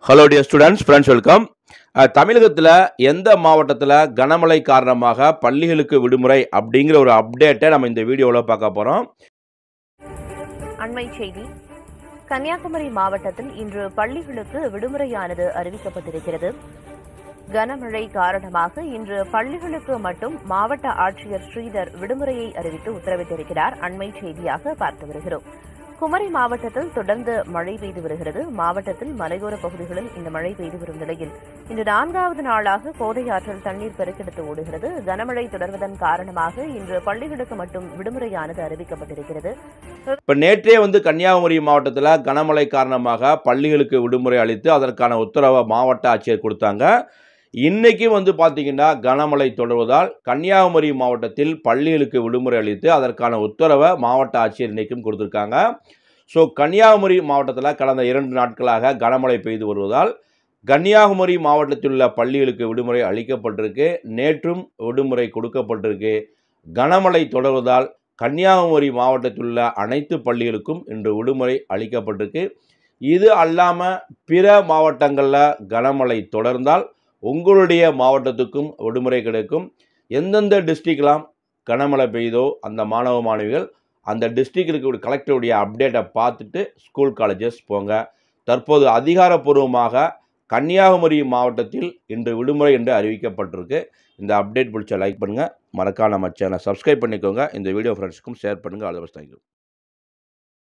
hello dear students friends welcome தமிழகத்தில் எந்த மாவட்டத்தில் கனமழை காரணமாக பள்ளிகளுக்கு விடுமுறை அப்படிங்கிற ஒரு அப்டேட்டை நம்ம இந்த வீடியோவில் பார்க்க போகிறோம் அண்மை செய்தி கன்னியாகுமரி மாவட்டத்தில் இன்று பள்ளிகளுக்கு விடுமுறையானது அறிவிக்கப்பட்டிருக்கிறது கனமழை காரணமாக இன்று பள்ளிகளுக்கு மட்டும் மாவட்ட ஆட்சியர் ஸ்ரீதர் விடுமுறையை அறிவித்து உத்தரவிட்டிருக்கிறார் அண்மை செய்தியாக பார்த்து வருகிறோம் குமரி மாவட்டத்தில் தொடர்ந்து மழை பெய்து வருகிறது மாவட்டத்தில் மலையோர பகுதிகளில் இந்த மழை பெய்து வரும் நிலையில் இன்று நான்காவது நாளாக கோதை ஆற்றில் தண்ணீர் பெருக்கெடுத்து ஓடுகிறது கனமழை தொடர்வதன் காரணமாக இன்று பள்ளிகளுக்கு மட்டும் விடுமுறையானது அறிவிக்கப்பட்டிருக்கிறது இப்போ நேற்றே வந்து கன்னியாகுமரி மாவட்டத்தில் கனமழை காரணமாக பள்ளிகளுக்கு விடுமுறை அளித்து அதற்கான உத்தரவை மாவட்ட ஆட்சியர் கொடுத்தாங்க இன்னைக்கும் வந்து பார்த்தீங்கன்னா கனமழை தொடர்வதால் கன்னியாகுமரி மாவட்டத்தில் பள்ளிகளுக்கு விடுமுறை அளித்து அதற்கான உத்தரவை மாவட்ட ஆட்சியர் இன்னைக்கும் கொடுத்துருக்காங்க ஸோ கன்னியாகுமரி மாவட்டத்தில் கடந்த இரண்டு நாட்களாக கனமழை பெய்து வருவதால் கன்னியாகுமரி மாவட்டத்தில் உள்ள பள்ளிகளுக்கு விடுமுறை அளிக்கப்பட்டிருக்கு நேற்றும் விடுமுறை கொடுக்கப்பட்டிருக்கு கனமழை தொடர்வதால் கன்னியாகுமரி மாவட்டத்தில் உள்ள அனைத்து பள்ளிகளுக்கும் இன்று விடுமுறை அளிக்கப்பட்டிருக்கு இது அல்லாமல் பிற மாவட்டங்களில் கனமழை தொடர்ந்தால் உங்களுடைய மாவட்டத்துக்கும் விடுமுறை கிடைக்கும் எந்தெந்த டிஸ்ட்ரிக்ட்லாம் கனமழை பெய்தோ அந்த மாணவ மாணவிகள் அந்த டிஸ்ட்ரிக்ட் இருக்கக்கூடிய கலெக்டருடைய அப்டேட்டை பார்த்துட்டு ஸ்கூல் காலேஜஸ் போங்க தற்போது அதிகாரப்பூர்வமாக கன்னியாகுமரி மாவட்டத்தில் இன்று விடுமுறை என்று அறிவிக்கப்பட்டிருக்கு இந்த அப்டேட் பிடிச்ச லைக் பண்ணுங்கள் மறக்காம நம்ம சேனலை சப்ஸ்கிரைப் பண்ணிக்கோங்க இந்த வீடியோ ஃப்ரெண்ட்ஸுக்கும் ஷேர் பண்ணுங்கள் ஆல் தி பெஸ்ட் தேங்க்யூ